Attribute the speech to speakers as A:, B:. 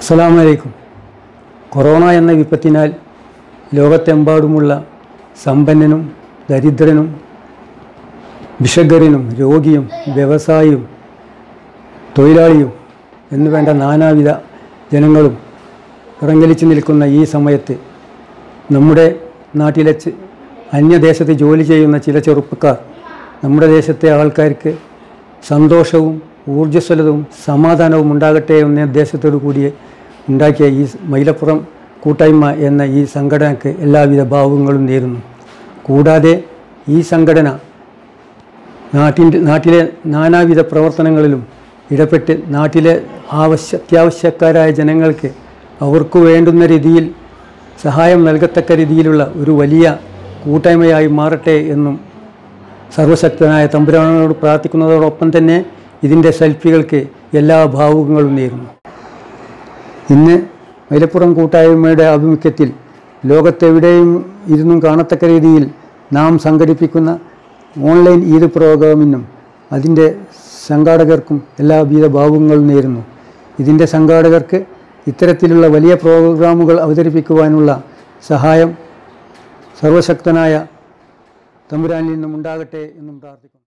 A: അസ്സലാമു അലൈക്കും കൊറോണ എന്ന വിപത്തിനാൽ ലോകത്തെമ്പാടുമുള്ള സമ്പന്നനും ദരിദ്രനും ഭിഷഗ്വരനും രോഗിയും വ്യവസായിയും തൊഴിലാളിയും എന്നു വേണ്ട നാനാവിധ ജനങ്ങളും ഇറങ്ങലിച്ച് നിൽക്കുന്ന ഈ സമയത്ത് നമ്മുടെ നാട്ടിലെ ചെ- അന്യദേശത്ത് ജോലി ചെയ്യുന്ന ചില ചെറുപ്പക്കാർ നമ്മുടെ ദേശത്തെ ആൾക്കാർക്ക് സന്തോഷവും ഊർജ്ജസ്വലതയും സമാധാനവും ഉണ്ടാകട്ടെ എന്ന ഉദ്ദേശത്തോടു കൂടി ഉണ്ടാക്കിയ ഈ മൈലപ്പുറം കൂട്ടായ്മ എന്ന ഈ സംഘടനയ്ക്ക് എല്ലാവിധ ഭാവങ്ങളും നേരുന്നു കൂടാതെ ഈ സംഘടന നാട്ടിൻ്റെ നാട്ടിലെ നാനാവിധ പ്രവർത്തനങ്ങളിലും ഇടപെട്ട് നാട്ടിലെ ആവശ്യ അത്യാവശ്യക്കാരായ ജനങ്ങൾക്ക് അവർക്ക് വേണ്ടുന്ന രീതിയിൽ സഹായം നൽകത്തക്ക രീതിയിലുള്ള ഒരു വലിയ കൂട്ടായ്മയായി മാറട്ടെ എന്നും സർവശക്തനായ തമ്പുരാനോട് പ്രാർത്ഥിക്കുന്നതോടൊപ്പം തന്നെ ഇതിൻ്റെ സെൽഫികൾക്ക് എല്ലാ ഭാവുകങ്ങളും നേരുന്നു ഇന്ന് മൈലപ്പുറം കൂട്ടായ്മയുടെ ആഭിമുഖ്യത്തിൽ ലോകത്തെവിടെയും ഇരുന്നും കാണത്തക്ക രീതിയിൽ നാം സംഘടിപ്പിക്കുന്ന ഓൺലൈൻ ഈദ് പ്രോഗ്രാമിനും അതിൻ്റെ സംഘാടകർക്കും എല്ലാവിധ ഭാവുകങ്ങളും നേരുന്നു ഇതിൻ്റെ സംഘാടകർക്ക് ഇത്തരത്തിലുള്ള വലിയ പ്രോഗ്രാമുകൾ അവതരിപ്പിക്കുവാനുള്ള സഹായം സർവശക്തനായ തമ്പുരാനിൽ നിന്നും ഉണ്ടാകട്ടെ എന്നും പ്രാർത്ഥിക്കുന്നു